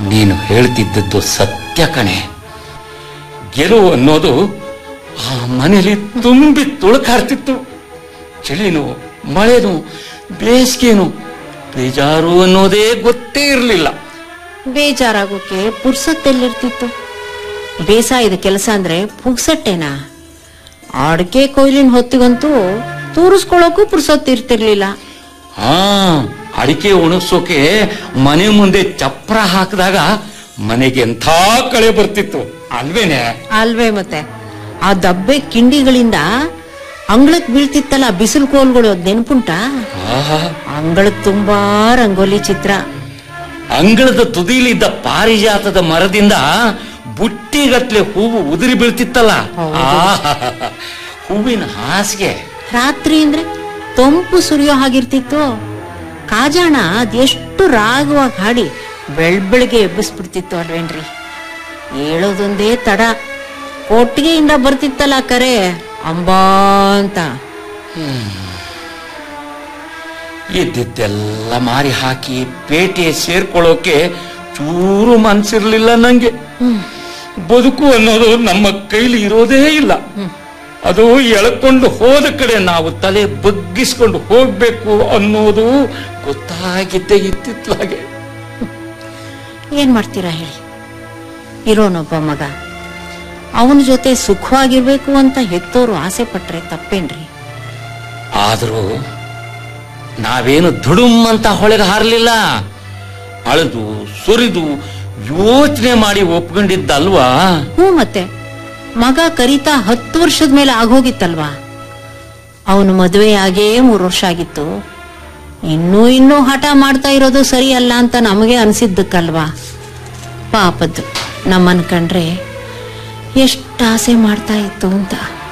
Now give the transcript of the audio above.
ನೀನು ಹೇಳ್ತಿದ್ದದ್ದು ಸತ್ಯ ಕಣೆ ಗೆಲುವು ಅನ್ನೋದು ಆ ಮನೆಯಲ್ಲಿ ತುಂಬಿ ತುಳುಕಾಡ್ತಿತ್ತು ಚಳಿನು ಮಳೆನು ಬೇಸಿಗೆನು ಬೇಜಾರು ಅನ್ನೋದೇ ಗೊತ್ತೇ ಇರಲಿಲ್ಲ ಬೇಜಾರಾಗೋಕೆ ಪುರ್ಸತ್ತೆಲ್ಲಿರ್ತಿತ್ತು ಬೇಸಾಯದ ಕೆಲಸ ಅಂದ್ರೆ ಪುಗ್ಸಟ್ಟೆನಾ ಅಡಿಕೆ ಕೊಯ್ಲಿನ ಹೊತ್ತಿಗಂತೂ ತೂರಿಸ್ಕೊಳ್ಳೋಕು ಪುರ್ಸೊತ್ತು ಇರ್ತಿರ್ಲಿಲ್ಲ ಹಾ ಅಡಿಕೆ ಒಣಗ್ಸೋಕೆ ಮನೆ ಮುಂದೆ ಚಪ್ರ ಹಾಕಿದಾಗ ಮನೆಗೆ ಎಂಥ ಕಳೆ ಬರ್ತಿತ್ತು ಅಲ್ವೇನೆ ಅಲ್ವೇ ಮತ್ತೆ ಆ ದಬ್ಬೆ ಕಿಂಡಿಗಳಿಂದ ಅಂಗಳಕ್ ಬೀಳ್ತಿತ್ತಲ್ಲ ಬಿಸಿಲು ಕೋಲ್ಗಳು ಅದ್ ನೆನ್ಪುಂಟ ಆಹಾ ಅಂಗಳಕ್ ತುಂಬಾ ರಂಗೋಲಿ ಚಿತ್ರ ಅಂಗಳದ ತುದಿಲಿದ್ದ ಪಾರಿಜಾತದ ಮರದಿಂದ ಬುಟ್ಟಿಗಟ್ಲೆ ಹೂವು ಉದುರಿ ಬೀಳ್ತಿತ್ತಲ್ಲ ಆಹಾ ಹೂವಿನ ಹಾಸಿಗೆ ರಾತ್ರಿ ಅಂದ್ರೆ ತಂಪು ಸುರಿಯೋ ಹಾಗಿರ್ತಿತ್ತು ಕಾಜಾಣ ಅದೆಷ್ಟು ರಾಗವಾಗಿ ಹಾಡಿ ಬೆಳ್ಬೆಳಿಗ್ಗೆ ಎಬ್ಬಿಸ್ಬಿಡ್ತಿತ್ತು ಅಲ್ವೇನ್ರಿ ಹೇಳೋದೊಂದೇ ತಡ ಕೊಟ್ಟಿಗೆಯಿಂದ ಬರ್ತಿತ್ತಲ್ಲ ಕರೆ ಅಂಬಾ ಅಂತ ಇದ್ದಿದ್ದೆಲ್ಲ ಮಾರಿ ಹಾಕಿ ಪೇಟೆ ಸೇರ್ಕೊಳ್ಳೋಕೆ ಚೂರು ಮನ್ಸಿರ್ಲಿಲ್ಲ ನಂಗೆ ಬದುಕು ಅನ್ನೋದು ನಮ್ಮ ಕೈಲಿ ಇರೋದೇ ಇಲ್ಲ ಅದು ಎಳ್ಕೊಂಡು ಹೋದ ಕಡೆ ನಾವು ತಲೆ ಬಗ್ಗಿಸ್ಕೊಂಡು ಹೋಗ್ಬೇಕು ಅನ್ನೋದು ಗೊತ್ತಾಗಿದ್ದೇ ಇತ್ತಿತ್ಲಾಗೆ ಏನ್ ಮಾಡ್ತೀರಾ ಹೇಳಿ ಇರೋನೊಬ್ಬ ಮಗ ಅವನ ಜೊತೆ ಸುಖವಾಗಿರ್ಬೇಕು ಅಂತ ಹೆತ್ತೋರು ಆಸೆ ಪಟ್ರೆ ತಪ್ಪೇನ್ರಿ ಆದರೂ ನಾವೇನು ದುಡುಮ್ ಅಂತ ಹೊಳೆಗೆ ಹಾರಲಿಲ್ಲ ಅಳೆದು ಸುರಿದು ಯೋಚನೆ ಮಾಡಿ ಒಪ್ಕೊಂಡಿದ್ದಲ್ವಾ ಹ್ಞೂ ಮತ್ತೆ ಮಗ ಕರಿತಾ ಹತ್ತು ವರ್ಷದ ಮೇಲೆ ಆಗೋಗಿತ್ತಲ್ವಾ ಅವನು ಮದುವೆ ಆಗೇ ಮೂರು ವರ್ಷ ಆಗಿತ್ತು ಇನ್ನೂ ಇನ್ನೂ ಹಠ ಮಾಡ್ತಾ ಇರೋದು ಸರಿ ಅಲ್ಲ ಅಂತ ನಮಗೆ ಅನ್ಸಿದ್ದಕ್ಕಲ್ವಾ ಪಾಪದ್ದು ನಮ್ಮನ್ ಕಂಡ್ರೆ ಎಷ್ಟು ಆಸೆ ಮಾಡ್ತಾ ಇತ್ತು ಅಂತ